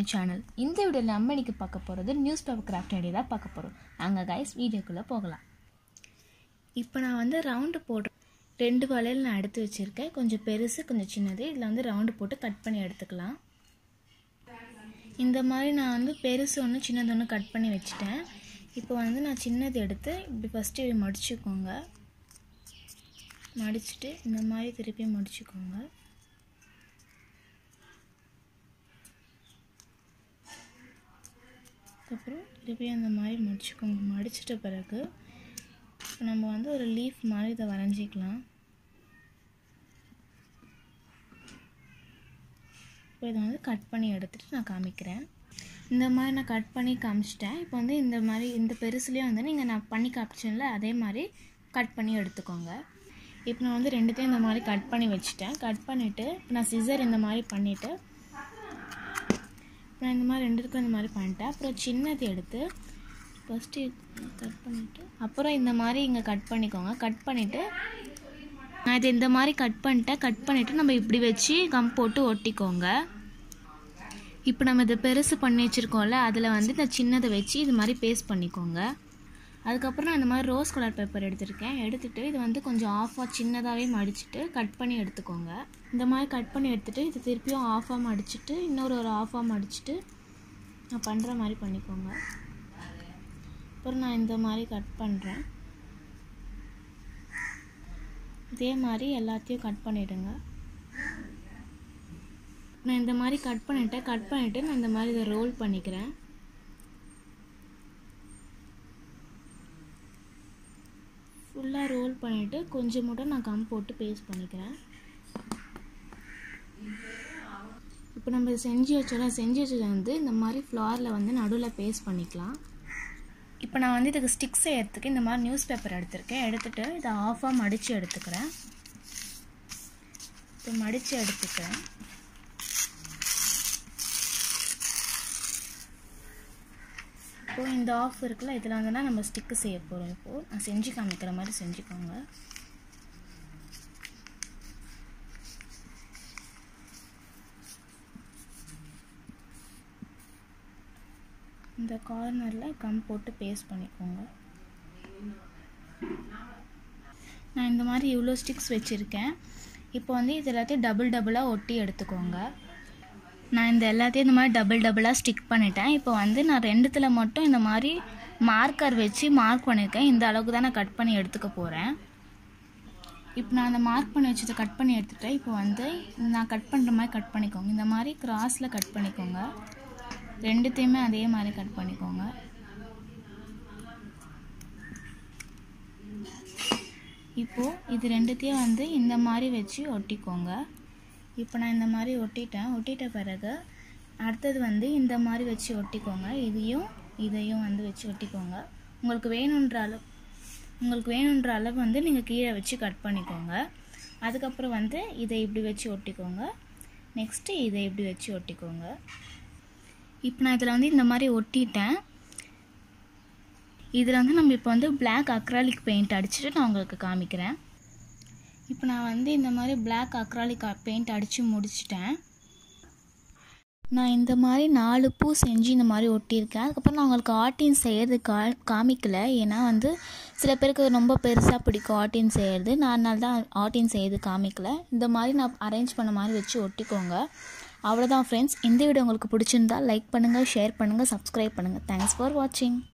Tamil channel இந்த வீடியோவில் நம்ம இன்னைக்கு பார்க்க போகிறது நியூஸ் பேப்பர் கிராஃப்ட் ஐடியா தான் பார்க்க போகிறோம் அங்கே கைஸ் வீடியோக்குள்ளே போகலாம் இப்போ நான் வந்து ரவுண்டு போடுறேன் ரெண்டு வளையல் நான் எடுத்து வச்சுருக்கேன் கொஞ்சம் பெருசு கொஞ்சம் சின்னது இதில் வந்து ரவுண்டு போட்டு கட் பண்ணி எடுத்துக்கலாம் இந்த மாதிரி நான் வந்து பெருசு ஒன்று சின்னது ஒன்று கட் பண்ணி வச்சுட்டேன் இப்போ வந்து நான் சின்னது எடுத்து இப்படி ஃபஸ்ட்டு இப்படி மடிச்சுக்கோங்க மடிச்சுட்டு இந்த மாதிரி திருப்பி மடிச்சுக்கோங்க அதுக்கப்புறம் திருப்பி அந்த மாதிரி மடிச்சுக்கோங்க மடிச்சிட்ட பிறகு இப்போ நம்ம வந்து ஒரு லீஃப் மாதிரி இதை வரைஞ்சிக்கலாம் இப்போ இதை வந்து கட் பண்ணி எடுத்துகிட்டு நான் காமிக்கிறேன் இந்த மாதிரி நான் கட் பண்ணி காமிச்சிட்டேன் இப்போ வந்து இந்த மாதிரி இந்த பெருசுலேயே வந்து நீங்கள் நான் பண்ணி காமிச்சேன்ல அதே மாதிரி கட் பண்ணி எடுத்துக்கோங்க இப்போ நான் வந்து ரெண்டுத்தையும் இந்த மாதிரி கட் பண்ணி வச்சுட்டேன் கட் பண்ணிவிட்டு இப்போ நான் சிசர் இந்த மாதிரி பண்ணிவிட்டு நான் இந்த மாதிரி ரெண்டுத்துக்கும் இந்த மாதிரி பண்ணிட்டேன் அப்புறம் சின்னது எடுத்து ஃபஸ்ட்டு கட் பண்ணிவிட்டு அப்புறம் இந்த மாதிரி இங்கே கட் பண்ணிக்கோங்க கட் பண்ணிவிட்டு நான் இது இந்த மாதிரி கட் பண்ணிட்டேன் கட் பண்ணிவிட்டு நம்ம இப்படி வச்சு கம் போட்டு ஒட்டிக்கோங்க இப்போ நம்ம இதை பெருசு பண்ணி வச்சுருக்கோம்ல அதில் வந்து இந்த சின்னதை வச்சு இது மாதிரி பேஸ்ட் பண்ணிக்கோங்க அதுக்கப்புறம் நான் இந்த மாதிரி ரோஸ் கலர் பேப்பர் எடுத்திருக்கேன் எடுத்துகிட்டு இது வந்து கொஞ்சம் ஆஃபாக சின்னதாகவே மடிச்சுட்டு கட் பண்ணி எடுத்துக்கோங்க இந்த மாதிரி கட் பண்ணி எடுத்துகிட்டு இது திருப்பியும் ஆஃபாக மடிச்சுட்டு இன்னொரு ஒரு ஆஃபாக மடிச்சுட்டு நான் பண்ணுற மாதிரி பண்ணிக்கோங்க அப்புறம் நான் இந்த மாதிரி கட் பண்ணுறேன் இதே மாதிரி எல்லாத்தையும் கட் பண்ணிவிடுங்க நான் இந்த மாதிரி கட் பண்ணிட்டேன் கட் பண்ணிவிட்டு நான் இந்த மாதிரி இதை ரோல் பண்ணிக்கிறேன் ஃபுல்லாக ரோல் பண்ணிவிட்டு கொஞ்சம் மட்டும் நான் கம் போட்டு பேஸ்ட் பண்ணிக்கிறேன் இப்போ நம்ம செஞ்சு வச்சோட செஞ்சு வச்சதை வந்து இந்த மாதிரி ஃப்ளாரில் வந்து நடுவில் பேஸ்ட் பண்ணிக்கலாம் இப்போ நான் வந்து இதுக்கு ஸ்டிக் செய்யறதுக்கு இந்த மாதிரி நியூஸ் பேப்பர் எடுத்திருக்கேன் எடுத்துகிட்டு இதை ஆஃபாக மடித்து எடுத்துக்கிறேன் இப்போ மடித்து எடுத்துக்கிறேன் இப்போது இந்த ஆஃப் இருக்குல்ல இதில் வந்து நம்ம ஸ்டிக்கு செய்ய போகிறோம் இப்போது நான் செஞ்சு காமிக்கிற மாதிரி செஞ்சுக்கோங்க இந்த கார்னரில் கம் போட்டு பேஸ்ட் பண்ணிக்கோங்க நான் இந்த மாதிரி இவ்வளோ ஸ்டிக்ஸ் வச்சுருக்கேன் இப்போ வந்து இது எல்லாத்தையும் டபுள் டபுளாக ஒட்டி எடுத்துக்கோங்க நான் இந்த எல்லாத்தையும் இந்த மாதிரி டபுள் டபுளாக ஸ்டிக் பண்ணிட்டேன் இப்போ வந்து நான் ரெண்டுத்தில் மட்டும் இந்த மாதிரி மார்க்கர் வச்சு மார்க் பண்ணியிருக்கேன் இந்த அளவுக்கு தான் நான் கட் பண்ணி எடுத்துக்க போகிறேன் இப்போ நான் அந்த மார்க் பண்ணி வச்சதை கட் பண்ணி எடுத்துட்டேன் இப்போ வந்து நான் கட் பண்ணுற மாதிரி கட் பண்ணிக்கோங்க இந்த மாதிரி கிராஸில் கட் பண்ணிக்கோங்க ரெண்டுத்தையுமே அதே மாதிரி கட் பண்ணிக்கோங்க இப்போது இது ரெண்டுத்தையும் வந்து இந்த மாதிரி வச்சு ஒட்டிக்கோங்க இப்போ நான் இந்த மாதிரி ஒட்டிட்டேன் ஒட்டிட்ட பிறகு அடுத்தது வந்து இந்த மாதிரி வச்சு ஒட்டிக்கோங்க இதையும் இதையும் வந்து வச்சு ஒட்டிக்கோங்க உங்களுக்கு வேணுன்ற அளவு உங்களுக்கு வேணுன்ற அளவு வந்து நீங்கள் கீழே வச்சு கட் பண்ணிக்கோங்க அதுக்கப்புறம் வந்து இதை இப்படி வச்சு ஒட்டிக்கோங்க நெக்ஸ்ட்டு இதை இப்படி வச்சு ஒட்டிக்கோங்க இப்போ நான் இதில் வந்து இந்த மாதிரி ஒட்டிட்டேன் இதில் வந்து நம்ம இப்போ வந்து பிளாக் அக்ராலிக் பெயிண்ட் அடிச்சுட்டு நான் உங்களுக்கு காமிக்கிறேன் இப்போ நான் வந்து இந்த மாதிரி பிளாக் அக்ராலிக் பெயிண்ட் அடித்து முடிச்சிட்டேன் நான் இந்த மாதிரி நாலு பூ செஞ்சு இந்த மாதிரி ஒட்டியிருக்கேன் அதுக்கப்புறம் நான் உங்களுக்கு ஆட்டின் செய்கிறது கா காமிக்கல ஏன்னா வந்து சில பேருக்கு ரொம்ப பெருசாக பிடிக்கும் ஆட்டின் செய்கிறது நான் அதனால தான் ஆட்டின் செய்கிறது காமிக்கல இந்த மாதிரி நான் அரேஞ்ச் பண்ண மாதிரி வச்சு ஒட்டிக்கோங்க அவ்வளோதான் ஃப்ரெண்ட்ஸ் இந்த வீடியோ உங்களுக்கு பிடிச்சிருந்தா லைக் பண்ணுங்கள் ஷேர் பண்ணுங்கள் சப்ஸ்கிரைப் பண்ணுங்கள் தேங்க்ஸ் ஃபார் வாட்சிங்